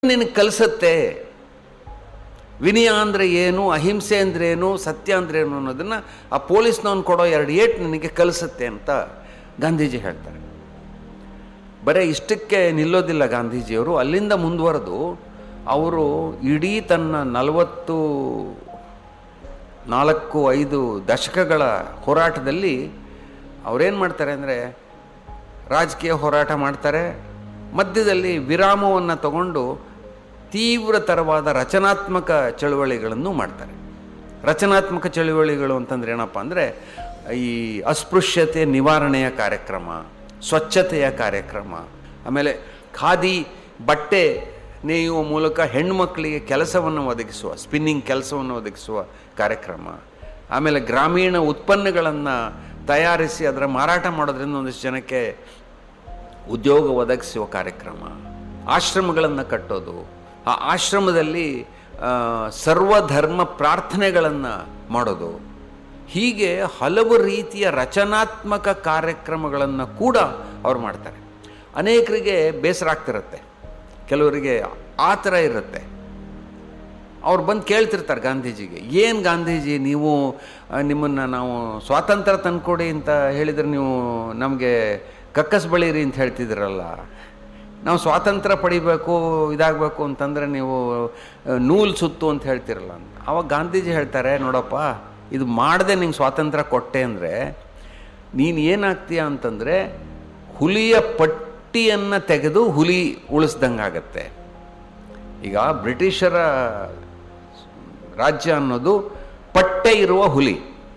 ನಿನಗೆ ಕಲಿಸತ್ತೆ ವಿನಯ ಅಂದರೆ ಏನು ಅಹಿಂಸೆ ಅಂದ್ರೆ ಏನು ಸತ್ಯ ಅಂದ್ರೆ ಏನು ಅನ್ನೋದನ್ನು ಆ ಪೊಲೀಸ್ನವನು ಕೊಡೋ ಎರಡು ಏಟ್ ನಿನಗೆ ಕಲಿಸುತ್ತೆ ಅಂತ ಗಾಂಧೀಜಿ ಹೇಳ್ತಾರೆ ಬರೀ ಇಷ್ಟಕ್ಕೆ ನಿಲ್ಲೋದಿಲ್ಲ ಗಾಂಧೀಜಿಯವರು ಅಲ್ಲಿಂದ ಮುಂದುವರೆದು ಅವರು ಇಡೀ ತನ್ನ ನಲವತ್ತು ನಾಲ್ಕು ಐದು ದಶಕಗಳ ಹೋರಾಟದಲ್ಲಿ ಅವರೇನು ಮಾಡ್ತಾರೆ ಅಂದರೆ ರಾಜಕೀಯ ಹೋರಾಟ ಮಾಡ್ತಾರೆ ಮಧ್ಯದಲ್ಲಿ ವಿರಾಮವನ್ನು ತಗೊಂಡು ತೀವ್ರತರವಾದ ರಚನಾತ್ಮಕ ಚಳುವಳಿಗಳನ್ನು ಮಾಡ್ತಾರೆ ರಚನಾತ್ಮಕ ಚಳುವಳಿಗಳು ಅಂತಂದ್ರೆ ಏನಪ್ಪ ಅಂದರೆ ಈ ಅಸ್ಪೃಶ್ಯತೆ ನಿವಾರಣೆಯ ಕಾರ್ಯಕ್ರಮ ಸ್ವಚ್ಛತೆಯ ಕಾರ್ಯಕ್ರಮ ಆಮೇಲೆ ಖಾದಿ ಬಟ್ಟೆ ನೇಯುವ ಮೂಲಕ ಹೆಣ್ಮಕ್ಳಿಗೆ ಕೆಲಸವನ್ನು ಒದಗಿಸುವ ಸ್ಪಿನ್ನಿಂಗ್ ಕೆಲಸವನ್ನು ಒದಗಿಸುವ ಕಾರ್ಯಕ್ರಮ ಆಮೇಲೆ ಗ್ರಾಮೀಣ ಉತ್ಪನ್ನಗಳನ್ನು ತಯಾರಿಸಿ ಅದರ ಮಾರಾಟ ಮಾಡೋದ್ರಿಂದ ಒಂದಿಷ್ಟು ಜನಕ್ಕೆ ಉದ್ಯೋಗ ಒದಗಿಸುವ ಕಾರ್ಯಕ್ರಮ ಆಶ್ರಮಗಳನ್ನು ಕಟ್ಟೋದು ಆ ಆಶ್ರಮದಲ್ಲಿ ಆ, ಸರ್ವಧರ್ಮ ಪ್ರಾರ್ಥನೆಗಳನ್ನು ಮಾಡೋದು ಹೀಗೆ ಹಲವು ರೀತಿಯ ರಚನಾತ್ಮಕ ಕಾರ್ಯಕ್ರಮಗಳನ್ನು ಕೂಡ ಅವ್ರು ಮಾಡ್ತಾರೆ ಅನೇಕರಿಗೆ ಬೇಸರ ಆಗ್ತಿರುತ್ತೆ ಕೆಲವರಿಗೆ ಆ ಥರ ಇರುತ್ತೆ ಅವ್ರು ಬಂದು ಕೇಳ್ತಿರ್ತಾರೆ ಗಾಂಧೀಜಿಗೆ ಏನು ಗಾಂಧೀಜಿ ನೀವು ನಿಮ್ಮನ್ನು ನಾವು ಸ್ವಾತಂತ್ರ್ಯ ತಂದ್ಕೊಡಿ ಅಂತ ಹೇಳಿದರೆ ನೀವು ನಮಗೆ ಕಕ್ಕಸ್ ಬಳೀರಿ ಅಂತ ಹೇಳ್ತಿದ್ದೀರಲ್ಲ ನಾವು ಸ್ವಾತಂತ್ರ್ಯ ಪಡಿಬೇಕು ಇದಾಗಬೇಕು ಅಂತಂದರೆ ನೀವು ನೂಲು ಸುತ್ತು ಅಂತ ಹೇಳ್ತಿರಲ್ಲ ಅಂತ ಅವಾಗ ಗಾಂಧೀಜಿ ಹೇಳ್ತಾರೆ ನೋಡಪ್ಪ ಇದು ಮಾಡದೆ ನಿಂಗೆ ಸ್ವಾತಂತ್ರ್ಯ ಕೊಟ್ಟೆ ಅಂದರೆ ನೀನು ಏನಾಗ್ತೀಯ ಅಂತಂದರೆ ಹುಲಿಯ ಪಟ್ಟಿಯನ್ನು ತೆಗೆದು ಹುಲಿ ಉಳಿಸ್ದಂಗಾಗತ್ತೆ ಈಗ ಬ್ರಿಟಿಷರ ರಾಜ್ಯ ಅನ್ನೋದು ಪಟ್ಟೆ ಇರುವ ಹುಲಿ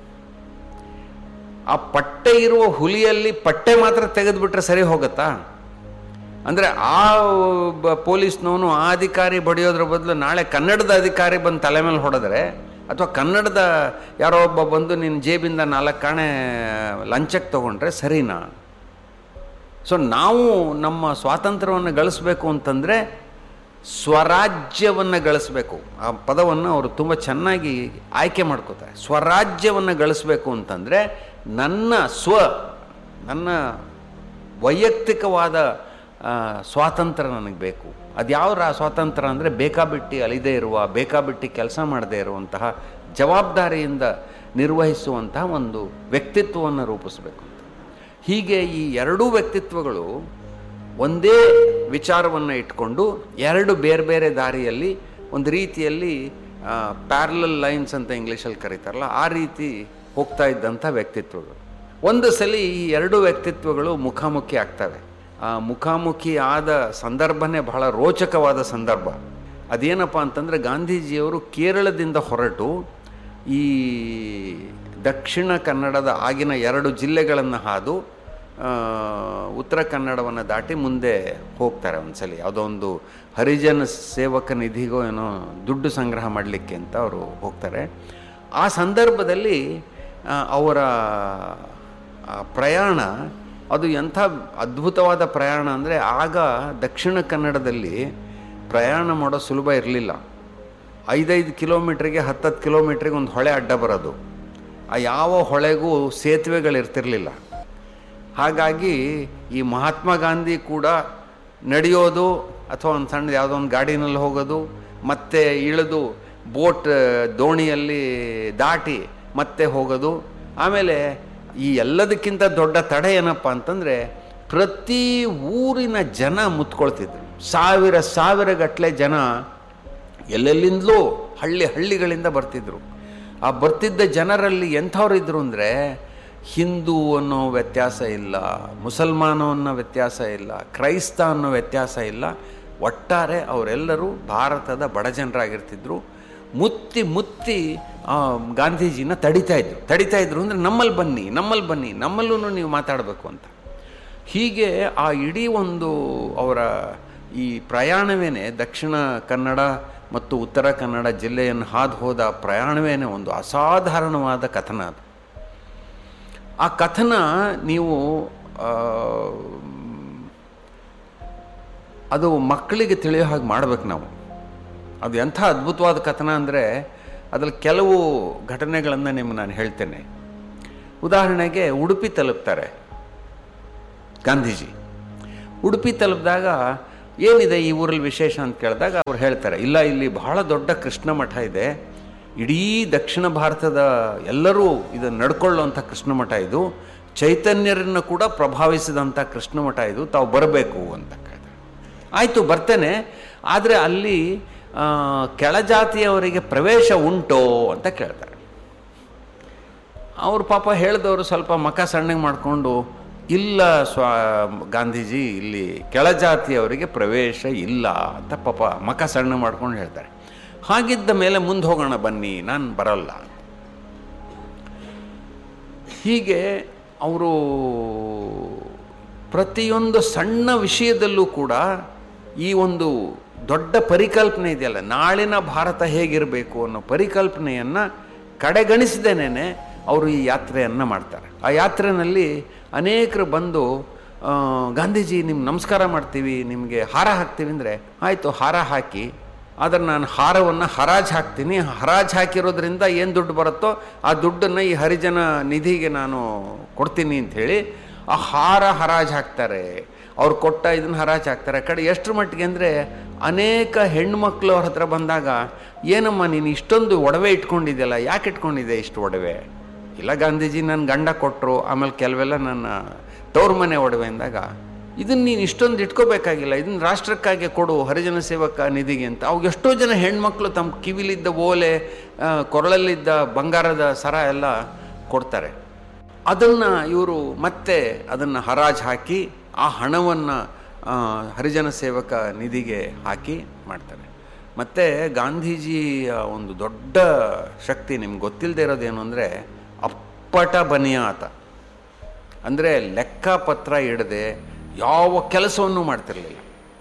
ಆ ಪಟ್ಟೆ ಇರುವ ಹುಲಿಯಲ್ಲಿ ಪಟ್ಟೆ ಮಾತ್ರ ತೆಗೆದುಬಿಟ್ರೆ ಸರಿ ಹೋಗುತ್ತಾ ಅಂದರೆ ಆ ಬ- ಪೊಲೀಸ್ನವನು ಆ ಅಧಿಕಾರಿ ಬಡಿಯೋದ್ರ ಬದಲು ನಾಳೆ ಕನ್ನಡದ ಅಧಿಕಾರಿ ಬಂದು ತಲೆ ಮೇಲೆ ಹೊಡೆದ್ರೆ ಅಥವಾ ಕನ್ನಡದ ಯಾರೋ ಒಬ್ಬ ಬಂದು ನಿನ್ನ ಜೇಬಿಂದ ನಾಲ್ಕು ಕಾಣೆ ಲಂಚಕ್ಕೆ ತಗೊಂಡ್ರೆ ಸರಿನಾ ಸೊ ನಾವು ನಮ್ಮ ಸ್ವಾತಂತ್ರ್ಯವನ್ನು ಗಳಿಸ್ಬೇಕು ಅಂತಂದರೆ ಸ್ವರಾಜ್ಯವನ್ನು ಗಳಿಸ್ಬೇಕು ಆ ಪದವನ್ನು ಅವರು ತುಂಬ ಚೆನ್ನಾಗಿ ಆಯ್ಕೆ ಮಾಡ್ಕೋತಾರೆ ಸ್ವರಾಜ್ಯವನ್ನು ಗಳಿಸ್ಬೇಕು ಅಂತಂದರೆ ನನ್ನ ಸ್ವ ನನ್ನ ವೈಯಕ್ತಿಕವಾದ ಆ, ಸ್ವಾತಂತ್ರ್ಯ ನನಗೆ ಬೇಕು ಅದು ಯಾವ ರಾ ಸ್ವಾತಂತ್ರ್ಯ ಅಂದರೆ ಬೇಕಾಬಿಟ್ಟಿ ಅಲಿದೇ ಇರುವ ಬೇಕಾಬಿಟ್ಟಿ ಕೆಲಸ ಮಾಡದೇ ಇರುವಂತಹ ಜವಾಬ್ದಾರಿಯಿಂದ ನಿರ್ವಹಿಸುವಂತಹ ಒಂದು ವ್ಯಕ್ತಿತ್ವವನ್ನು ರೂಪಿಸಬೇಕು ಅಂತ ಹೀಗೆ ಈ ಎರಡೂ ವ್ಯಕ್ತಿತ್ವಗಳು ಒಂದೇ ವಿಚಾರವನ್ನು ಇಟ್ಕೊಂಡು ಎರಡು ಬೇರೆ ಬೇರೆ ದಾರಿಯಲ್ಲಿ ಒಂದು ರೀತಿಯಲ್ಲಿ ಪ್ಯಾರಲಲ್ ಲೈನ್ಸ್ ಅಂತ ಇಂಗ್ಲೀಷಲ್ಲಿ ಕರೀತಾರಲ್ಲ ಆ ರೀತಿ ಹೋಗ್ತಾ ಇದ್ದಂಥ ವ್ಯಕ್ತಿತ್ವಗಳು ಒಂದು ಸಲ ಈ ಎರಡು ವ್ಯಕ್ತಿತ್ವಗಳು ಮುಖಾಮುಖಿ ಆಗ್ತವೆ ಆ ಮುಖಾಮುಖಿ ಆದ ಸಂದರ್ಭನೇ ಬಹಳ ರೋಚಕವಾದ ಸಂದರ್ಭ ಅದೇನಪ್ಪ ಅಂತಂದರೆ ಗಾಂಧೀಜಿಯವರು ಕೇರಳದಿಂದ ಹೊರಟು ಈ ದಕ್ಷಿಣ ಕನ್ನಡದ ಆಗಿನ ಎರಡು ಜಿಲ್ಲೆಗಳನ್ನು ಹಾದು ಆ, ಉತ್ತರ ಕನ್ನಡವನ್ನು ದಾಟಿ ಮುಂದೆ ಹೋಗ್ತಾರೆ ಒಂದ್ಸಲಿ ಯಾವುದೋ ಒಂದು ಹರಿಜನ ಸೇವಕ ನಿಧಿಗೋ ಏನೋ ದುಡ್ಡು ಸಂಗ್ರಹ ಮಾಡಲಿಕ್ಕೆ ಅಂತ ಅವರು ಹೋಗ್ತಾರೆ ಆ ಸಂದರ್ಭದಲ್ಲಿ ಆ, ಅವರ ಆ ಪ್ರಯಾಣ ಅದು ಎಂಥ ಅದ್ಭುತವಾದ ಪ್ರಯಾಣ ಅಂದರೆ ಆಗ ದಕ್ಷಿಣ ಕನ್ನಡದಲ್ಲಿ ಪ್ರಯಾಣ ಮಾಡೋ ಸುಲಭ ಇರಲಿಲ್ಲ ಐದೈದು ಕಿಲೋಮೀಟ್ರಿಗೆ ಹತ್ತತ್ತು ಕಿಲೋಮೀಟ್ರಿಗೆ ಒಂದು ಹೊಳೆ ಅಡ್ಡ ಬರೋದು ಆ ಯಾವ ಹೊಳೆಗೂ ಸೇತುವೆಗಳಿರ್ತಿರ್ಲಿಲ್ಲ ಹಾಗಾಗಿ ಈ ಮಹಾತ್ಮ ಗಾಂಧಿ ಕೂಡ ನಡೆಯೋದು ಅಥವಾ ಒಂದು ಸಣ್ಣ ಯಾವುದೋ ಒಂದು ಗಾಡಿನಲ್ಲಿ ಹೋಗೋದು ಮತ್ತೆ ಇಳಿದು ಬೋಟ್ ದೋಣಿಯಲ್ಲಿ ದಾಟಿ ಮತ್ತೆ ಹೋಗೋದು ಆಮೇಲೆ ಈ ಎಲ್ಲದಕ್ಕಿಂತ ದೊಡ್ಡ ತಡೆ ಏನಪ್ಪ ಅಂತಂದರೆ ಪ್ರತಿ ಊರಿನ ಜನ ಮುತ್ಕೊಳ್ತಿದ್ರು ಸಾವಿರ ಸಾವಿರ ಗಟ್ಟಲೆ ಜನ ಎಲ್ಲೆಲ್ಲಿಂದಲೂ ಹಳ್ಳಿ ಹಳ್ಳಿಗಳಿಂದ ಬರ್ತಿದ್ರು ಆ ಬರ್ತಿದ್ದ ಜನರಲ್ಲಿ ಎಂಥವ್ರು ಇದ್ರು ಅಂದರೆ ಹಿಂದೂ ಅನ್ನೋ ವ್ಯತ್ಯಾಸ ಇಲ್ಲ ಮುಸಲ್ಮಾನ ಅನ್ನೋ ವ್ಯತ್ಯಾಸ ಇಲ್ಲ ಕ್ರೈಸ್ತ ಅನ್ನೋ ವ್ಯತ್ಯಾಸ ಇಲ್ಲ ಒಟ್ಟಾರೆ ಅವರೆಲ್ಲರೂ ಭಾರತದ ಬಡ ಜನರಾಗಿರ್ತಿದ್ರು ಮುತ್ತಿ ಮುತ್ತಿ ಆ, ಗಾಂಧೀಜಿನ ತಡಿತಾ ಇದ್ರು ತಡಿತಾ ಇದ್ರು ಅಂದರೆ ನಮ್ಮಲ್ಲಿ ಬನ್ನಿ ನಮ್ಮಲ್ಲಿ ಬನ್ನಿ ನಮ್ಮಲ್ಲೂ ನೀವು ಮಾತಾಡಬೇಕು ಅಂತ ಹೀಗೆ ಆ ಇಡೀ ಒಂದು ಅವರ ಈ ಪ್ರಯಾಣವೇನೆ ದಕ್ಷಿಣ ಕನ್ನಡ ಮತ್ತು ಉತ್ತರ ಕನ್ನಡ ಜಿಲ್ಲೆಯನ್ನು ಹಾದು ಹೋದ ಪ್ರಯಾಣವೇನೆ ಒಂದು ಅಸಾಧಾರಣವಾದ ಕಥನ ಅದು ಆ ಕಥನ ನೀವು ಆ, ಅದು ಮಕ್ಕಳಿಗೆ ತಿಳಿಯೋ ಹಾಗೆ ಮಾಡ್ಬೇಕು ನಾವು ಅದು ಎಂಥ ಅದ್ಭುತವಾದ ಕಥನ ಅಂದರೆ ಅದ್ರಲ್ಲಿ ಕೆಲವು ಘಟನೆಗಳನ್ನು ನಿಮ್ಗೆ ನಾನು ಹೇಳ್ತೇನೆ ಉದಾಹರಣೆಗೆ ಉಡುಪಿ ತಲುಪ್ತಾರೆ ಗಾಂಧೀಜಿ ಉಡುಪಿ ತಲುಪಿದಾಗ ಏನಿದೆ ಈ ಊರಲ್ಲಿ ವಿಶೇಷ ಅಂತ ಕೇಳಿದಾಗ ಅವ್ರು ಹೇಳ್ತಾರೆ ಇಲ್ಲ ಇಲ್ಲಿ ಬಹಳ ದೊಡ್ಡ ಕೃಷ್ಣ ಮಠ ಇದೆ ಇಡೀ ದಕ್ಷಿಣ ಭಾರತದ ಎಲ್ಲರೂ ಇದನ್ನು ನಡ್ಕೊಳ್ಳುವಂಥ ಕೃಷ್ಣ ಮಠ ಇದು ಚೈತನ್ಯರನ್ನು ಕೂಡ ಪ್ರಭಾವಿಸಿದಂಥ ಕೃಷ್ಣ ಮಠ ಇದು ತಾವು ಬರಬೇಕು ಅಂತ ಕೇಳ್ತಾರೆ ಆಯಿತು ಬರ್ತೇನೆ ಆದರೆ ಅಲ್ಲಿ ಆ, ಕೆಳಜಾತಿಯವರಿಗೆ ಪ್ರವೇಶ ಉಂಟೋ ಅಂತ ಕೇಳ್ತಾರೆ ಅವ್ರು ಪಾಪ ಹೇಳಿದವರು ಸ್ವಲ್ಪ ಮಕ ಸಣ್ಣಗೆ ಮಾಡಿಕೊಂಡು ಇಲ್ಲ ಸ್ವಾ ಗಾಂಧೀಜಿ ಇಲ್ಲಿ ಕೆಳಜಾತಿಯವರಿಗೆ ಪ್ರವೇಶ ಇಲ್ಲ ಅಂತ ಪಾಪ ಮಕ ಸಣ್ಣ ಮಾಡ್ಕೊಂಡು ಹೇಳ್ತಾರೆ ಹಾಗಿದ್ದ ಮೇಲೆ ಮುಂದೆ ಹೋಗೋಣ ಬನ್ನಿ ನಾನು ಬರಲ್ಲ ಹೀಗೆ ಅವರು ಪ್ರತಿಯೊಂದು ಸಣ್ಣ ವಿಷಯದಲ್ಲೂ ಕೂಡ ಈ ಒಂದು ದೊಡ್ಡ ಪರಿಕಲ್ಪನೆ ಇದೆಯಲ್ಲ ನಾಳಿನ ಭಾರತ ಹೇಗಿರಬೇಕು ಅನ್ನೋ ಪರಿಕಲ್ಪನೆಯನ್ನು ಕಡೆಗಣಿಸದೇನೆ ಅವರು ಈ ಯಾತ್ರೆಯನ್ನು ಮಾಡ್ತಾರೆ ಆ ಯಾತ್ರೆಯಲ್ಲಿ ಅನೇಕರು ಬಂದು ಆ, ಗಾಂಧೀಜಿ ನಿಮ್ಮ ನಮಸ್ಕಾರ ಮಾಡ್ತೀವಿ ನಿಮಗೆ ಹಾರ ಹಾಕ್ತೀವಿ ಅಂದರೆ ಆಯಿತು ಹಾರ ಹಾಕಿ ಆದರೆ ನಾನು ಹಾರವನ್ನು ಹರಾಜು ಹಾಕ್ತೀನಿ ಹರಾಜು ಹಾಕಿರೋದ್ರಿಂದ ಏನು ದುಡ್ಡು ಬರುತ್ತೋ ಆ ದುಡ್ಡನ್ನು ಈ ಹರಿಜನ ನಿಧಿಗೆ ನಾನು ಕೊಡ್ತೀನಿ ಅಂಥೇಳಿ ಆ ಹಾರ ಹರಾಜು ಹಾಕ್ತಾರೆ ಅವ್ರು ಕೊಟ್ಟ ಇದನ್ನು ಹರಾಜು ಹಾಕ್ತಾರೆ ಆ ಕಡೆ ಎಷ್ಟರ ಮಟ್ಟಿಗೆ ಅಂದರೆ ಅನೇಕ ಹೆಣ್ಮಕ್ಳು ಅವ್ರ ಹತ್ರ ಬಂದಾಗ ಏನಮ್ಮ ನೀನು ಇಷ್ಟೊಂದು ಒಡವೆ ಇಟ್ಕೊಂಡಿದ್ಯಲ್ಲ ಯಾಕೆ ಇಟ್ಕೊಂಡಿದ್ದೆ ಇಷ್ಟು ಒಡವೆ ಇಲ್ಲ ಗಾಂಧೀಜಿ ನನ್ನ ಗಂಡ ಕೊಟ್ಟರು ಆಮೇಲೆ ಕೆಲವೆಲ್ಲ ನನ್ನ ತವ್ರ ಮನೆ ಒಡವೆ ಅಂದಾಗ ಇದನ್ನು ನೀನು ಇಷ್ಟೊಂದು ಇಟ್ಕೋಬೇಕಾಗಿಲ್ಲ ಇದನ್ನು ರಾಷ್ಟ್ರಕ್ಕಾಗಿ ಕೊಡು ಹರಿಜನ ಸೇವಕ ನಿಧಿಗೆ ಅಂತ ಅವಾಗ ಎಷ್ಟೋ ಜನ ಹೆಣ್ಮಕ್ಳು ತಮ್ಮ ಕಿವಿಲಿದ್ದ ಓಲೆ ಆ, ಕೊರಳಲ್ಲಿದ್ದ ಬಂಗಾರದ ಸರ ಎಲ್ಲ ಕೊಡ್ತಾರೆ ಅದನ್ನು ಇವರು ಮತ್ತೆ ಅದನ್ನು ಹರಾಜು ಹಾಕಿ ಆ ಹಣವನ್ನು ಹರಿಜನ ಸೇವಕ ನಿಧಿಗೆ ಹಾಕಿ ಮಾಡ್ತಾರೆ ಮತ್ತು ಗಾಂಧೀಜಿಯ ಒಂದು ದೊಡ್ಡ ಶಕ್ತಿ ನಿಮ್ಗೆ ಗೊತ್ತಿಲ್ಲದೆ ಇರೋದೇನು ಅಂದರೆ ಅಪ್ಪಟ ಬನಿಯಾತ ಅಂದರೆ ಲೆಕ್ಕಪತ್ರ ಇಡದೆ ಯಾವ ಕೆಲಸವನ್ನು ಮಾಡ್ತಿರ್ಲಿಲ್ಲ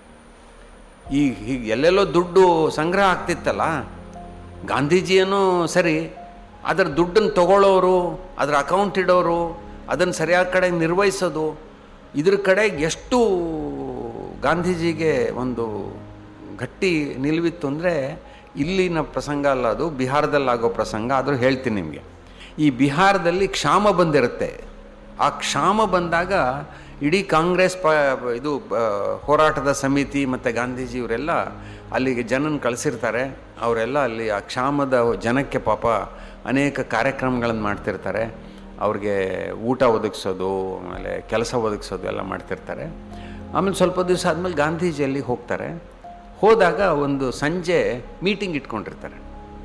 ಈ ಹೀಗೆ ಎಲ್ಲೆಲ್ಲೋ ದುಡ್ಡು ಸಂಗ್ರಹ ಆಗ್ತಿತ್ತಲ್ಲ ಗಾಂಧೀಜಿಯೇನೋ ಸರಿ ಅದರ ದುಡ್ಡನ್ನು ತಗೊಳ್ಳೋರು ಅದರ ಅಕೌಂಟ್ ಇಡೋರು ಅದನ್ನು ಸರಿಯಾದ ಕಡೆ ನಿರ್ವಹಿಸೋದು ಇದ್ರ ಕಡೆ ಎಷ್ಟು ಗಾಂಧೀಜಿಗೆ ಒಂದು ಗಟ್ಟಿ ನಿಲುವಿತ್ತು ಅಂದರೆ ಇಲ್ಲಿನ ಪ್ರಸಂಗ ಅಲ್ಲ ಅದು ಬಿಹಾರದಲ್ಲಾಗೋ ಪ್ರಸಂಗ ಆದರೂ ಹೇಳ್ತೀನಿ ನಿಮಗೆ ಈ ಬಿಹಾರದಲ್ಲಿ ಕ್ಷಾಮ ಬಂದಿರುತ್ತೆ ಆ ಕ್ಷಾಮ ಬಂದಾಗ ಇಡೀ ಕಾಂಗ್ರೆಸ್ ಪ ಇದು ಆ, ಹೋರಾಟದ ಸಮಿತಿ ಮತ್ತು ಗಾಂಧೀಜಿ ಇವರೆಲ್ಲ ಅಲ್ಲಿಗೆ ಜನನ ಕಳಿಸಿರ್ತಾರೆ ಅವರೆಲ್ಲ ಅಲ್ಲಿ ಆ ಕ್ಷಾಮದ ಜನಕ್ಕೆ ಪಾಪ ಅನೇಕ ಕಾರ್ಯಕ್ರಮಗಳನ್ನು ಮಾಡ್ತಿರ್ತಾರೆ ಅವ್ರಿಗೆ ಊಟ ಒದಗಿಸೋದು ಆಮೇಲೆ ಕೆಲಸ ಒದಗಿಸೋದು ಎಲ್ಲ ಮಾಡ್ತಿರ್ತಾರೆ ಆಮೇಲೆ ಸ್ವಲ್ಪ ದಿವಸ ಆದಮೇಲೆ ಗಾಂಧೀಜಿ ಅಲ್ಲಿಗೆ ಹೋಗ್ತಾರೆ ಹೋದಾಗ ಒಂದು ಸಂಜೆ ಮೀಟಿಂಗ್ ಇಟ್ಕೊಂಡಿರ್ತಾರೆ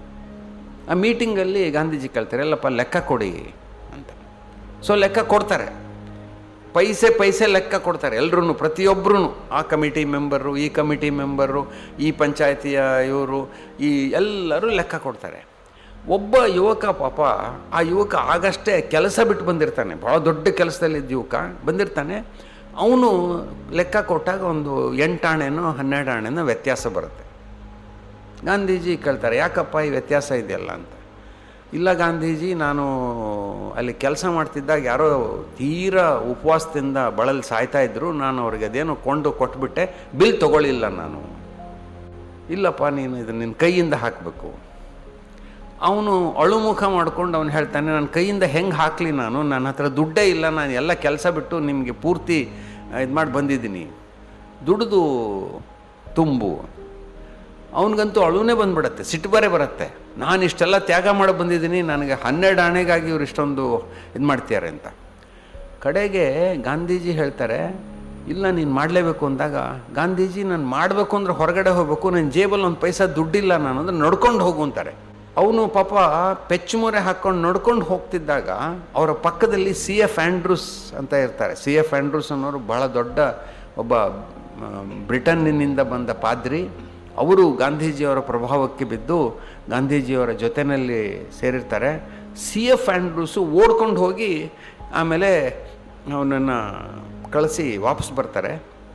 ಆ ಮೀಟಿಂಗಲ್ಲಿ ಗಾಂಧೀಜಿ ಕೇಳ್ತಾರೆ ಎಲ್ಲಪ್ಪ ಲೆಕ್ಕ ಕೊಡಿ ಅಂತ ಸೊ ಲೆಕ್ಕ ಕೊಡ್ತಾರೆ ಪೈಸೆ ಪೈಸೆ ಲೆಕ್ಕ ಕೊಡ್ತಾರೆ ಎಲ್ಲರೂ ಪ್ರತಿಯೊಬ್ಬರೂ ಆ ಕಮಿಟಿ ಮೆಂಬರು ಈ ಕಮಿಟಿ ಮೆಂಬರು ಈ ಪಂಚಾಯತಿಯ ಇವರು ಈ ಎಲ್ಲರೂ ಲೆಕ್ಕ ಕೊಡ್ತಾರೆ ಒಬ್ಬ ಯುವಕ ಪಾಪ ಆ ಯುವಕ ಆಗಷ್ಟೇ ಕೆಲಸ ಬಿಟ್ಟು ಬಂದಿರ್ತಾನೆ ಭಾಳ ದೊಡ್ಡ ಕೆಲಸದಲ್ಲಿದ್ದ ಯುವಕ ಬಂದಿರ್ತಾನೆ ಅವನು ಲೆಕ್ಕ ಕೊಟ್ಟಾಗ ಒಂದು ಎಂಟಾಣೆನೋ ಹನ್ನೆರಡು ಆಣೆನೋ ವ್ಯತ್ಯಾಸ ಬರುತ್ತೆ ಗಾಂಧೀಜಿ ಕೇಳ್ತಾರೆ ಯಾಕಪ್ಪ ಈ ವ್ಯತ್ಯಾಸ ಇದೆಯಲ್ಲ ಅಂತ ಇಲ್ಲ ಗಾಂಧೀಜಿ ನಾನು ಅಲ್ಲಿ ಕೆಲಸ ಮಾಡ್ತಿದ್ದಾಗ ಯಾರೋ ತೀರಾ ಉಪವಾಸದಿಂದ ಬಳಲಿ ಸಾಯ್ತಾ ಇದ್ರು ನಾನು ಅವ್ರಿಗೆ ಅದೇನೋ ಕೊಂಡು ಕೊಟ್ಬಿಟ್ಟೆ ಬಿಲ್ ತಗೊಳ್ಳಿಲ್ಲ ನಾನು ಇಲ್ಲಪ್ಪ ನೀನು ಇದು ನಿನ್ನ ಕೈಯಿಂದ ಹಾಕಬೇಕು ಅವನು ಅಳುಮುಖ ಮಾಡ್ಕೊಂಡು ಅವನು ಹೇಳ್ತಾನೆ ನನ್ನ ಕೈಯಿಂದ ಹೆಂಗೆ ಹಾಕಲಿ ನಾನು ನನ್ನ ಹತ್ರ ದುಡ್ಡೇ ಇಲ್ಲ ನಾನು ಎಲ್ಲ ಕೆಲಸ ಬಿಟ್ಟು ನಿಮಗೆ ಪೂರ್ತಿ ಇದು ಮಾಡಿ ಬಂದಿದ್ದೀನಿ ದುಡಿದು ತುಂಬು ಅವನಿಗಂತೂ ಅಳುನೇ ಬಂದ್ಬಿಡತ್ತೆ ಸಿಟ್ಟು ಬರೇ ಬರುತ್ತೆ ನಾನು ಇಷ್ಟೆಲ್ಲ ತ್ಯಾಗ ಮಾಡಿ ಬಂದಿದ್ದೀನಿ ನನಗೆ ಹನ್ನೆರಡು ಆಣೆಗಾಗಿ ಇವ್ರು ಇಷ್ಟೊಂದು ಇದು ಮಾಡ್ತಿದ್ದಾರೆ ಅಂತ ಕಡೆಗೆ ಗಾಂಧೀಜಿ ಹೇಳ್ತಾರೆ ಇಲ್ಲ ನೀನು ಮಾಡಲೇಬೇಕು ಅಂದಾಗ ಗಾಂಧೀಜಿ ನಾನು ಮಾಡಬೇಕು ಅಂದ್ರೆ ಹೊರಗಡೆ ಹೋಗ್ಬೇಕು ನನ್ನ ಜೇಬಲ್ಲಿ ಒಂದು ಪೈಸಾ ದುಡ್ಡಿಲ್ಲ ನಾನು ಅಂದ್ರೆ ನಡ್ಕೊಂಡು ಹೋಗು ಅಂತಾರೆ ಅವನು ಪಾಪ ಪೆಚ್ಚುಮೊರೆ ಹಾಕ್ಕೊಂಡು ನಡ್ಕೊಂಡು ಹೋಗ್ತಿದ್ದಾಗ ಅವರ ಪಕ್ಕದಲ್ಲಿ ಸಿ ಎಫ್ ಆ್ಯಂಡ್ರೂಸ್ ಅಂತ ಇರ್ತಾರೆ ಸಿ ಎಫ್ ಆ್ಯಂಡ್ರೂಸ್ ಅನ್ನೋರು ಬಹಳ ದೊಡ್ಡ ಒಬ್ಬ ಆ, ಬ್ರಿಟನ್ನಿನಿಂದ ಬಂದ ಪಾದ್ರಿ ಅವರು ಗಾಂಧೀಜಿಯವರ ಪ್ರಭಾವಕ್ಕೆ ಬಿದ್ದು ಗಾಂಧೀಜಿಯವರ ಜೊತೆಯಲ್ಲಿ ಸೇರಿರ್ತಾರೆ ಸಿ ಎಫ್ ಆ್ಯಂಡ್ರೂಸು ಓಡ್ಕೊಂಡು ಹೋಗಿ ಆಮೇಲೆ ಅವನನ್ನು ಕಳಿಸಿ ವಾಪಸ್ ಬರ್ತಾರೆ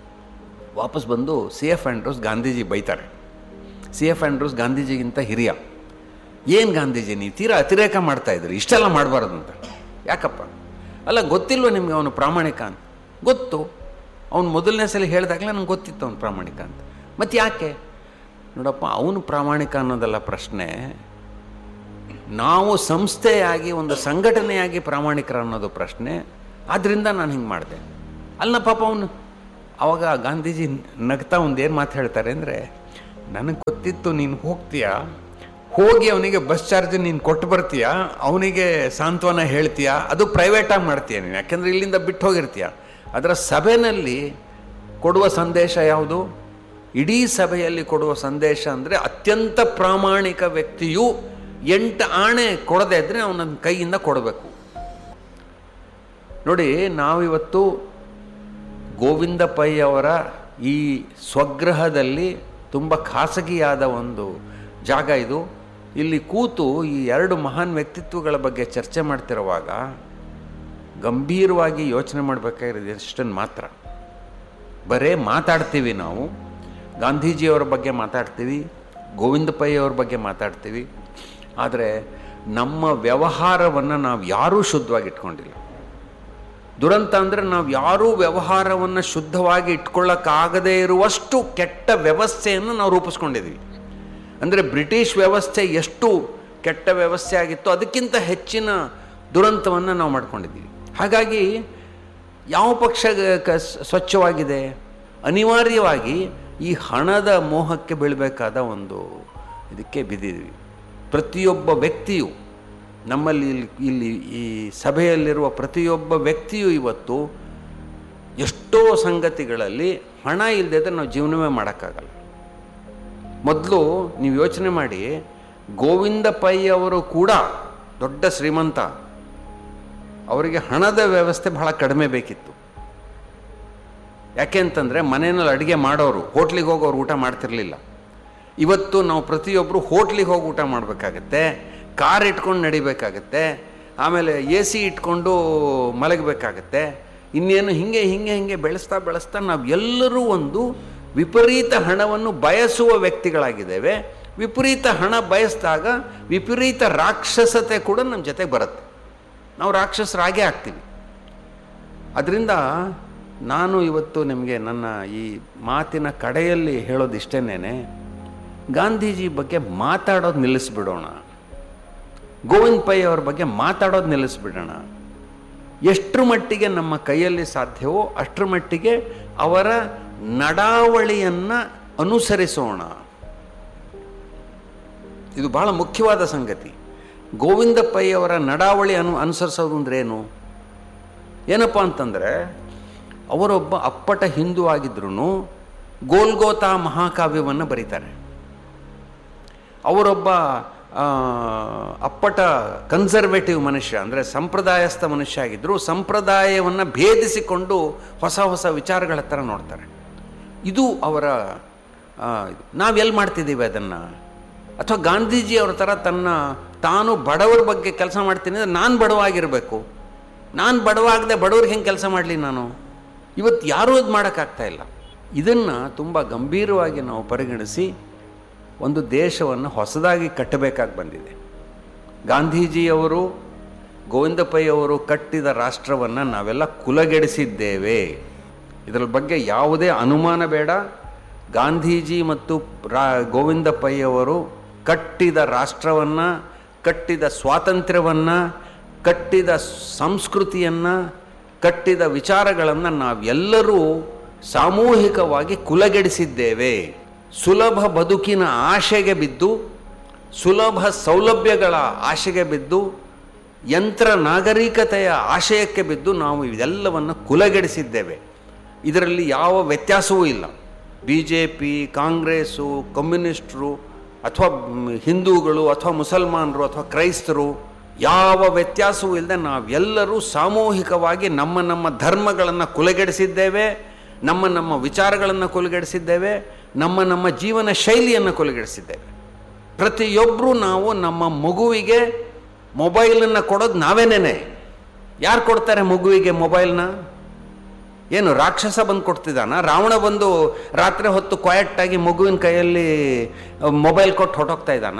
ವಾಪಸ್ ಬಂದು ಸಿ ಎಫ್ ಆ್ಯಂಡ್ರೂಸ್ ಗಾಂಧೀಜಿ ಬೈತಾರೆ ಸಿ ಎಫ್ ಆ್ಯಂಡ್ರೂಸ್ ಗಾಂಧೀಜಿಗಿಂತ ಹಿರಿಯ ಏನು ಗಾಂಧೀಜಿ ನೀವು ತೀರಾ ಅತಿರೇಕ ಮಾಡ್ತಾ ಇದ್ರಿ ಇಷ್ಟೆಲ್ಲ ಮಾಡಬಾರ್ದು ಅಂತ ಯಾಕಪ್ಪ ಅಲ್ಲ ಗೊತ್ತಿಲ್ವ ನಿಮ್ಗೆ ಅವನು ಪ್ರಾಮಾಣಿಕ ಅಂತ ಗೊತ್ತು ಅವನು ಮೊದಲನೇ ಸಲ ಹೇಳಿದಾಗಲೇ ನಂಗೆ ಗೊತ್ತಿತ್ತು ಅವನು ಪ್ರಾಮಾಣಿಕ ಅಂತ ಮತ್ತು ಯಾಕೆ ನೋಡಪ್ಪ ಅವನು ಪ್ರಾಮಾಣಿಕ ಅನ್ನೋದಲ್ಲ ಪ್ರಶ್ನೆ ನಾವು ಸಂಸ್ಥೆಯಾಗಿ ಒಂದು ಸಂಘಟನೆಯಾಗಿ ಪ್ರಾಮಾಣಿಕರ ಅನ್ನೋದು ಪ್ರಶ್ನೆ ಆದ್ದರಿಂದ ನಾನು ಹಿಂಗೆ ಮಾಡಿದೆ ಅಲ್ಲ ಪಾಪ ಅವನು ಅವಾಗ ಗಾಂಧೀಜಿ ನಗ್ತಾ ಒಂದೇನು ಮಾತು ಹೇಳ್ತಾರೆ ಅಂದರೆ ನನಗೆ ಗೊತ್ತಿತ್ತು ನೀನು ಹೋಗ್ತೀಯಾ ಹೋಗಿ ಅವನಿಗೆ ಬಸ್ ಚಾರ್ಜ್ ನೀನು ಕೊಟ್ಟು ಬರ್ತೀಯಾ ಅವನಿಗೆ ಸಾಂತ್ವನ ಹೇಳ್ತೀಯಾ ಅದು ಪ್ರೈವೇಟಾಗಿ ಮಾಡ್ತೀಯ ನೀನು ಯಾಕೆಂದರೆ ಇಲ್ಲಿಂದ ಬಿಟ್ಟು ಹೋಗಿರ್ತೀಯ ಅದರ ಸಭೆಯಲ್ಲಿ ಕೊಡುವ ಸಂದೇಶ ಯಾವುದು ಇಡೀ ಸಭೆಯಲ್ಲಿ ಕೊಡುವ ಸಂದೇಶ ಅಂದರೆ ಅತ್ಯಂತ ಪ್ರಾಮಾಣಿಕ ವ್ಯಕ್ತಿಯು ಎಂಟು ಆಣೆ ಕೊಡದೇ ಇದ್ದರೆ ಅವನ ಕೈಯಿಂದ ಕೊಡಬೇಕು ನೋಡಿ ನಾವಿವತ್ತು ಗೋವಿಂದ ಪೈ ಅವರ ಈ ಸ್ವಗ್ರಹದಲ್ಲಿ ತುಂಬ ಖಾಸಗಿಯಾದ ಒಂದು ಜಾಗ ಇದು ಇಲ್ಲಿ ಕೂತು ಈ ಎರಡು ಮಹಾನ್ ವ್ಯಕ್ತಿತ್ವಗಳ ಬಗ್ಗೆ ಚರ್ಚೆ ಮಾಡ್ತಿರುವಾಗ ಗಂಭೀರವಾಗಿ ಯೋಚನೆ ಮಾಡಬೇಕಾಗಿರೋದು ಎಷ್ಟನ್ನು ಮಾತ್ರ ಬರೇ ಮಾತಾಡ್ತೀವಿ ನಾವು ಗಾಂಧೀಜಿಯವರ ಬಗ್ಗೆ ಮಾತಾಡ್ತೀವಿ ಗೋವಿಂದ ಪೈ ಅವ್ರ ಬಗ್ಗೆ ಮಾತಾಡ್ತೀವಿ ಆದರೆ ನಮ್ಮ ವ್ಯವಹಾರವನ್ನು ನಾವು ಯಾರೂ ಶುದ್ಧವಾಗಿ ಇಟ್ಕೊಂಡಿಲ್ಲ ದುರಂತ ಅಂದರೆ ನಾವು ಯಾರೂ ವ್ಯವಹಾರವನ್ನು ಶುದ್ಧವಾಗಿ ಇಟ್ಕೊಳ್ಳೋಕ್ಕಾಗದೇ ಇರುವಷ್ಟು ಕೆಟ್ಟ ವ್ಯವಸ್ಥೆಯನ್ನು ನಾವು ರೂಪಿಸ್ಕೊಂಡಿದ್ದೀವಿ ಅಂದರೆ ಬ್ರಿಟಿಷ್ ವ್ಯವಸ್ಥೆ ಎಷ್ಟು ಕೆಟ್ಟ ವ್ಯವಸ್ಥೆ ಆಗಿತ್ತು ಅದಕ್ಕಿಂತ ಹೆಚ್ಚಿನ ದುರಂತವನ್ನು ನಾವು ಮಾಡ್ಕೊಂಡಿದ್ದೀವಿ ಹಾಗಾಗಿ ಯಾವ ಪಕ್ಷ ಕ- ಸ್ವಚ್ಛವಾಗಿದೆ ಅನಿವಾರ್ಯವಾಗಿ ಈ ಹಣದ ಮೋಹಕ್ಕೆ ಬೀಳಬೇಕಾದ ಒಂದು ಇದಕ್ಕೆ ಬಿದ್ದಿದ್ವಿ ಪ್ರತಿಯೊಬ್ಬ ವ್ಯಕ್ತಿಯು ನಮ್ಮಲ್ಲಿ ಇಲ್ಲಿ ಇಲ್ಲಿ ಈ ಸಭೆಯಲ್ಲಿರುವ ಪ್ರತಿಯೊಬ್ಬ ವ್ಯಕ್ತಿಯು ಇವತ್ತು ಎಷ್ಟೋ ಸಂಗತಿಗಳಲ್ಲಿ ಹಣ ಇಲ್ಲದೆ ನಾವು ಜೀವನವೇ ಮಾಡೋಕ್ಕಾಗಲ್ಲ ಮೊದಲು ನೀವು ಯೋಚನೆ ಮಾಡಿ ಗೋವಿಂದ ಪೈ ಅವರು ಕೂಡ ದೊಡ್ಡ ಶ್ರೀಮಂತ ಅವರಿಗೆ ಹಣದ ವ್ಯವಸ್ಥೆ ಬಹಳ ಕಡಿಮೆ ಬೇಕಿತ್ತು ಯಾಕೆ ಅಂತಂದರೆ ಮನೆಯಲ್ಲಿ ಅಡುಗೆ ಮಾಡೋರು ಹೋಟ್ಲಿಗೆ ಹೋಗಿ ಅವ್ರು ಊಟ ಮಾಡ್ತಿರ್ಲಿಲ್ಲ ಇವತ್ತು ನಾವು ಪ್ರತಿಯೊಬ್ಬರು ಹೋಟ್ಲಿಗೆ ಹೋಗಿ ಊಟ ಮಾಡಬೇಕಾಗತ್ತೆ ಕಾರ್ ಇಟ್ಕೊಂಡು ನಡಿಬೇಕಾಗತ್ತೆ ಆಮೇಲೆ ಎ ಸಿ ಇಟ್ಕೊಂಡು ಮಲಗಬೇಕಾಗತ್ತೆ ಇನ್ನೇನು ಹಿಂಗೆ ಹಿಂಗೆ ಹಿಂಗೆ ಬೆಳೆಸ್ತಾ ಬೆಳೆಸ್ತಾ ನಾವು ಎಲ್ಲರೂ ಒಂದು ವಿಪರೀತ ಹಣವನ್ನು ಬಯಸುವ ವ್ಯಕ್ತಿಗಳಾಗಿದ್ದೇವೆ ವಿಪರೀತ ಹಣ ಬಯಸಿದಾಗ ವಿಪರೀತ ರಾಕ್ಷಸತೆ ಕೂಡ ನಮ್ಮ ಜೊತೆಗೆ ಬರುತ್ತೆ ನಾವು ರಾಕ್ಷಸರಾಗೇ ಆಗ್ತೀವಿ ಅದರಿಂದ ನಾನು ಇವತ್ತು ನಿಮಗೆ ನನ್ನ ಈ ಮಾತಿನ ಕಡೆಯಲ್ಲಿ ಹೇಳೋದಿಷ್ಟೇನೆ ಗಾಂಧೀಜಿ ಬಗ್ಗೆ ಮಾತಾಡೋದು ನಿಲ್ಲಿಸ್ಬಿಡೋಣ ಗೋವಿಂದ್ ಪೈ ಅವ್ರ ಬಗ್ಗೆ ಮಾತಾಡೋದು ನಿಲ್ಲಿಸ್ಬಿಡೋಣ ಎಷ್ಟರ ಮಟ್ಟಿಗೆ ನಮ್ಮ ಕೈಯಲ್ಲಿ ಸಾಧ್ಯವೋ ಅಷ್ಟರ ಮಟ್ಟಿಗೆ ಅವರ ನಡಾವಳಿಯನ್ನು ಅನುಸರಿಸೋಣ ಇದು ಬಹಳ ಮುಖ್ಯವಾದ ಸಂಗತಿ ಗೋವಿಂದ ಪೈ ಅವರ ನಡಾವಳಿ ಅನು ಅನುಸರಿಸೋದು ಅಂದ್ರೆ ಏನು ಏನಪ್ಪ ಅಂತಂದರೆ ಅವರೊಬ್ಬ ಅಪ್ಪಟ ಹಿಂದೂ ಆಗಿದ್ರೂ ಗೋಲ್ಗೋತಾ ಮಹಾಕಾವ್ಯವನ್ನು ಬರೀತಾರೆ ಅವರೊಬ್ಬ ಆ, ಅಪ್ಪಟ ಕನ್ಸರ್ವೇಟಿವ್ ಮನುಷ್ಯ ಅಂದರೆ ಸಂಪ್ರದಾಯಸ್ಥ ಮನುಷ್ಯ ಆಗಿದ್ದರು ಸಂಪ್ರದಾಯವನ್ನು ಭೇದಿಸಿಕೊಂಡು ಹೊಸ ಹೊಸ ವಿಚಾರಗಳ ಥರ ನೋಡ್ತಾರೆ ಇದು ಅವರ ಆ, ಇದು. ನಾವೆಲ್ಲಿ ಮಾಡ್ತಿದ್ದೀವಿ ಅದನ್ನು ಅಥವಾ ಗಾಂಧೀಜಿ ಅವ್ರ ಥರ ತನ್ನ ತಾನು ಬಡವರ ಬಗ್ಗೆ ಕೆಲಸ ಮಾಡ್ತೀನಿ ಅಂದರೆ ನಾನು ಬಡವಾಗಿರಬೇಕು ನಾನು ಬಡವಾಗದೆ ಬಡವ್ರಿಗೆ ಹೆಂಗೆ ಕೆಲಸ ಮಾಡಲಿ ನಾನು ಇವತ್ತು ಯಾರೂ ಅದು ಮಾಡೋಕ್ಕಾಗ್ತಾ ಇಲ್ಲ ಇದನ್ನು ತುಂಬ ಗಂಭೀರವಾಗಿ ನಾವು ಪರಿಗಣಿಸಿ ಒಂದು ದೇಶವನ್ನು ಹೊಸದಾಗಿ ಕಟ್ಟಬೇಕಾಗಿ ಬಂದಿದೆ ಗಾಂಧೀಜಿಯವರು ಗೋವಿಂದ ಪೈ ಅವರು ಕಟ್ಟಿದ ರಾಷ್ಟ್ರವನ್ನು ನಾವೆಲ್ಲ ಕುಲಗೆಡಿಸಿದ್ದೇವೆ ಇದರ ಬಗ್ಗೆ ಯಾವುದೇ ಅನುಮಾನ ಬೇಡ ಗಾಂಧೀಜಿ ಮತ್ತು ರಾ ಗೋವಿಂದ ಪೈ ಅವರು ಕಟ್ಟಿದ ರಾಷ್ಟ್ರವನ್ನು ಕಟ್ಟಿದ ಸ್ವಾತಂತ್ರ್ಯವನ್ನು ಕಟ್ಟಿದ ಸಂಸ್ಕೃತಿಯನ್ನು ಕಟ್ಟಿದ ವಿಚಾರಗಳನ್ನು ನಾವೆಲ್ಲರೂ ಸಾಮೂಹಿಕವಾಗಿ ಕುಲಗೆಡಿಸಿದ್ದೇವೆ ಸುಲಭ ಬದುಕಿನ ಆಶೆಗೆ ಬಿದ್ದು ಸುಲಭ ಸೌಲಭ್ಯಗಳ ಆಶೆಗೆ ಬಿದ್ದು ಯಂತ್ರ ನಾಗರಿಕತೆಯ ಆಶಯಕ್ಕೆ ಬಿದ್ದು ನಾವು ಇದೆಲ್ಲವನ್ನು ಕುಲಗೆಡಿಸಿದ್ದೇವೆ ಇದರಲ್ಲಿ ಯಾವ ವ್ಯತ್ಯಾಸವೂ ಇಲ್ಲ ಬಿ ಜೆ ಪಿ ಕಾಂಗ್ರೆಸ್ಸು ಕಮ್ಯುನಿಸ್ಟರು ಅಥವಾ ಮ್, ಹಿಂದೂಗಳು ಅಥವಾ ಮುಸಲ್ಮಾನರು ಅಥವಾ ಕ್ರೈಸ್ತರು ಯಾವ ವ್ಯತ್ಯಾಸವೂ ಇಲ್ಲದೆ ನಾವೆಲ್ಲರೂ ಸಾಮೂಹಿಕವಾಗಿ ನಮ್ಮ ನಮ್ಮ ಧರ್ಮಗಳನ್ನು ಕುಲಗೆಡಿಸಿದ್ದೇವೆ ನಮ್ಮ ನಮ್ಮ ವಿಚಾರಗಳನ್ನು ಕುಲಗೆಡಿಸಿದ್ದೇವೆ ನಮ್ಮ ನಮ್ಮ ಜೀವನ ಶೈಲಿಯನ್ನು ಕುಲಗೆಡಿಸಿದ್ದೇವೆ ಪ್ರತಿಯೊಬ್ಬರೂ ನಾವು ನಮ್ಮ ಮಗುವಿಗೆ ಮೊಬೈಲನ್ನು ಕೊಡೋದು ನಾವೇನೇನೆ ಯಾರು ಕೊಡ್ತಾರೆ ಮಗುವಿಗೆ ಮೊಬೈಲ್ನ ಏನು ರಾಕ್ಷಸ ಬಂದು ಕೊಡ್ತಿದ್ದಾನ ರಾವಣ ಬಂದು ರಾತ್ರಿ ಹೊತ್ತು ಕ್ವಾಯಟ್ಟಾಗಿ ಮಗುವಿನ ಕೈಯಲ್ಲಿ ಮೊಬೈಲ್ ಕೊಟ್ಟು ಹೊಟ್ಟೋಗ್ತಾ ಇದ್ದಾನ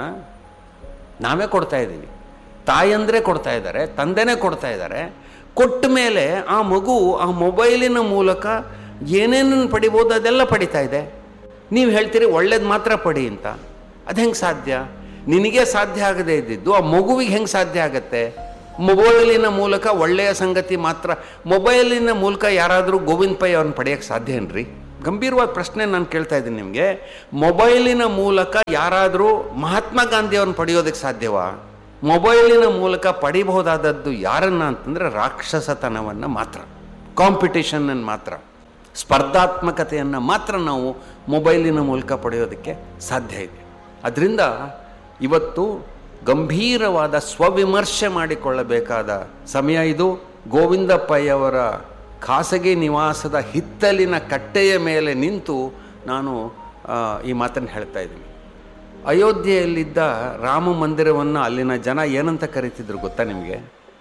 ನಾವೇ ಕೊಡ್ತಾ ಇದ್ದೀವಿ ತಾಯಂದ್ರೆ ಕೊಡ್ತಾ ಇದ್ದಾರೆ ತಂದೆನೇ ಕೊಡ್ತಾ ಇದ್ದಾರೆ ಕೊಟ್ಟ ಮೇಲೆ ಆ ಮಗು ಆ ಮೊಬೈಲಿನ ಮೂಲಕ ಏನೇನನ್ನು ಪಡಿಬೋದು ಅದೆಲ್ಲ ಪಡಿತಾ ಇದೆ ನೀವು ಹೇಳ್ತೀರಿ ಒಳ್ಳೇದು ಮಾತ್ರ ಪಡಿ ಅಂತ ಅದು ಹೆಂಗೆ ಸಾಧ್ಯ ನಿನಗೆ ಸಾಧ್ಯ ಆಗದೇ ಇದ್ದಿದ್ದು ಆ ಮಗುವಿಗೆ ಹೆಂಗೆ ಸಾಧ್ಯ ಆಗತ್ತೆ ಮೊಬೈಲಿನ ಮೂಲಕ ಒಳ್ಳೆಯ ಸಂಗತಿ ಮಾತ್ರ ಮೊಬೈಲಿನ ಮೂಲಕ ಯಾರಾದರೂ ಗೋವಿಂದ ಪೈ ಅವ್ರನ್ನ ಪಡೆಯೋಕ್ಕೆ ಸಾಧ್ಯ ಏನ್ರಿ ಗಂಭೀರವಾದ ಪ್ರಶ್ನೆ ನಾನು ಕೇಳ್ತಾ ಇದ್ದೀನಿ ನಿಮಗೆ ಮೊಬೈಲಿನ ಮೂಲಕ ಯಾರಾದರೂ ಮಹಾತ್ಮ ಗಾಂಧಿ ಅವ್ರನ್ನ ಪಡೆಯೋದಕ್ಕೆ ಸಾಧ್ಯವಾ ಮೊಬೈಲಿನ ಮೂಲಕ ಪಡಿಬಹುದಾದದ್ದು ಯಾರನ್ನ ಅಂತಂದರೆ ರಾಕ್ಷಸತನವನ್ನು ಮಾತ್ರ ಕಾಂಪಿಟೇಷನನ್ನು ಮಾತ್ರ ಸ್ಪರ್ಧಾತ್ಮಕತೆಯನ್ನು ಮಾತ್ರ ನಾವು ಮೊಬೈಲಿನ ಮೂಲಕ ಪಡೆಯೋದಕ್ಕೆ ಸಾಧ್ಯ ಇದೆ ಅದರಿಂದ ಇವತ್ತು ಗಂಭೀರವಾದ ಸ್ವವಿಮರ್ಶೆ ಮಾಡಿಕೊಳ್ಳಬೇಕಾದ ಸಮಯ ಇದು ಗೋವಿಂದ ಪೈ ಅವರ ಖಾಸಗಿ ನಿವಾಸದ ಹಿತ್ತಲಿನ ಕಟ್ಟೆಯ ಮೇಲೆ ನಿಂತು ನಾನು ಆ, ಈ ಮಾತನ್ನು ಹೇಳ್ತಾ ಇದ್ದೀನಿ ಅಯೋಧ್ಯೆಯಲ್ಲಿದ್ದ ರಾಮ ಮಂದಿರವನ್ನು ಅಲ್ಲಿನ ಜನ ಏನಂತ ಕರೀತಿದ್ರು ಗೊತ್ತಾ ನಿಮಗೆ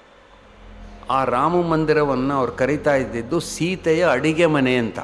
ಆ ರಾಮ ಮಂದಿರವನ್ನು ಅವ್ರು ಕರೀತಾ ಇದ್ದಿದ್ದು ಸೀತೆಯ ಅಡಿಗೆ ಮನೆ ಅಂತ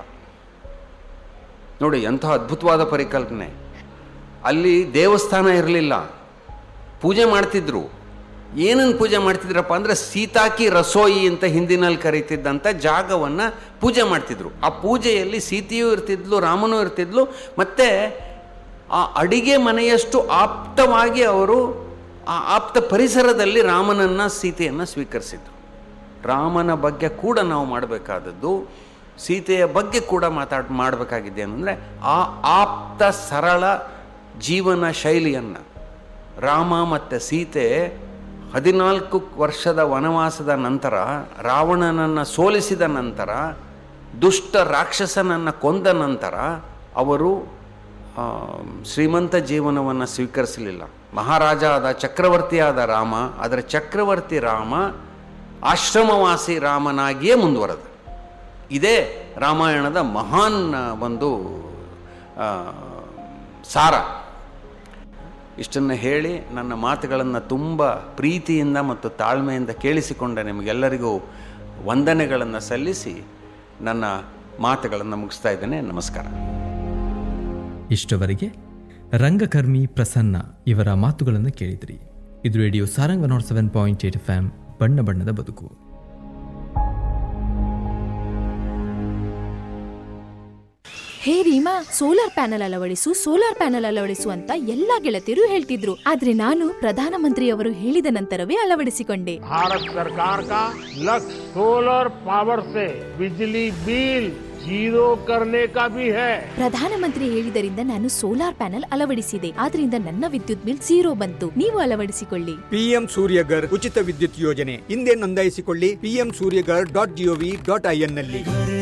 ನೋಡಿ ಎಂಥ ಅದ್ಭುತವಾದ ಪರಿಕಲ್ಪನೆ ಅಲ್ಲಿ ದೇವಸ್ಥಾನ ಇರಲಿಲ್ಲ ಪೂಜೆ ಮಾಡ್ತಿದ್ರು ಏನನ್ನು ಪೂಜೆ ಮಾಡ್ತಿದ್ರಪ್ಪ ಅಂದರೆ ಸೀತಾಕಿ ರಸೋಯಿ ಅಂತ ಹಿಂದಿನಲ್ಲಿ ಕರೀತಿದ್ದಂಥ ಜಾಗವನ್ನು ಪೂಜೆ ಮಾಡ್ತಿದ್ರು ಆ ಪೂಜೆಯಲ್ಲಿ ಸೀತೆಯೂ ಇರ್ತಿದ್ಲು ರಾಮನೂ ಇರ್ತಿದ್ಲು ಮತ್ತು ಆ ಅಡಿಗೆ ಮನೆಯಷ್ಟು ಆಪ್ತವಾಗಿ ಅವರು ಆ ಆಪ್ತ ಪರಿಸರದಲ್ಲಿ ರಾಮನನ್ನು ಸೀತೆಯನ್ನು ಸ್ವೀಕರಿಸಿದ್ರು ರಾಮನ ಬಗ್ಗೆ ಕೂಡ ನಾವು ಮಾಡಬೇಕಾದದ್ದು ಸೀತೆಯ ಬಗ್ಗೆ ಕೂಡ ಮಾತಾಡ್ ಮಾಡಬೇಕಾಗಿದೆ ಅಂದರೆ ಆ ಆಪ್ತ ಸರಳ ಜೀವನ ಶೈಲಿಯನ್ನು ರಾಮ ಮತ್ತು ಸೀತೆ ಹದಿನಾಲ್ಕು ವರ್ಷದ ವನವಾಸದ ನಂತರ ರಾವಣನನ್ನು ಸೋಲಿಸಿದ ನಂತರ ದುಷ್ಟ ರಾಕ್ಷಸನನ್ನು ಕೊಂದ ನಂತರ ಅವರು ಆ, ಶ್ರೀಮಂತ ಜೀವನವನ್ನು ಸ್ವೀಕರಿಸಲಿಲ್ಲ ಮಹಾರಾಜ ಆದ ಚಕ್ರವರ್ತಿ ಆದ ರಾಮ ಅದರ ಚಕ್ರವರ್ತಿ ರಾಮ ಆಶ್ರಮವಾಸಿ ರಾಮನಾಗಿಯೇ ಮುಂದುವರೆದ ಇದೇ ರಾಮಾಯಣದ ಮಹಾನ್ ಒಂದು ಆ, ಸಾರ ಇಷ್ಟನ್ನು ಹೇಳಿ ನನ್ನ ಮಾತುಗಳನ್ನು ತುಂಬ ಪ್ರೀತಿಯಿಂದ ಮತ್ತು ತಾಳ್ಮೆಯಿಂದ ಕೇಳಿಸಿಕೊಂಡ ನಿಮಗೆಲ್ಲರಿಗೂ ವಂದನೆಗಳನ್ನು ಸಲ್ಲಿಸಿ ನನ್ನ ಮಾತುಗಳನ್ನು ಮುಗಿಸ್ತಾ ಇದ್ದೇನೆ ನಮಸ್ಕಾರ ಇಷ್ಟವರೆಗೆ ರಂಗಕರ್ಮಿ ಪ್ರಸನ್ನ ಇವರ ಮಾತುಗಳನ್ನು ಕೇಳಿದ್ರಿ ಇದು radio Sarang naught seven point eight F ಬಣ್ಣ ಬಣ್ಣದ ಬದುಕು ಹೇ ರೀಮಾ ಸೋಲಾರ್ ಪ್ಯಾನೆಲ್ ಅಳವಡಿಸು ಸೋಲಾರ್ ಪ್ಯಾನೆಲ್ ಅಳವಡಿಸು ಅಂತ ಎಲ್ಲಾ ಗೆಳತಿಯರು ಹೇಳ್ತಿದ್ರು ಆದ್ರೆ ನಾನು ಪ್ರಧಾನಮಂತ್ರಿಯವರು ಹೇಳಿದ ನಂತರವೇ ಅಳವಡಿಸಿಕೊಂಡೆ भारत सरकार का लक्ष्य सोलर पावर से बिजली बिल जीरो करने का भी है ಪ್ರಧಾನಮಂತ್ರಿ ಹೇಳಿದರಿಂದ ನಾನು ಸೋಲಾರ್ ಪ್ಯಾನೆಲ್ ಅಳವಡಿಸಿದೆ ಆದ್ರಿಂದ ನನ್ನ ವಿದ್ಯುತ್ ಬಿಲ್ ಝೀರೋ ಬಂತು ನೀವು ಅಳವಡಿಸಿಕೊಳ್ಳಿ ಪಿಎಂ ಸೂರ್ಯಗರ್ ಉಚಿತ ವಿದ್ಯುತ್ ಯೋಜನೆ ಹಿಂದೆ ನೋಂದಾಯಿಸಿಕೊಳ್ಳಿ PM Suryaghar dot gov dot in ನಲ್ಲಿ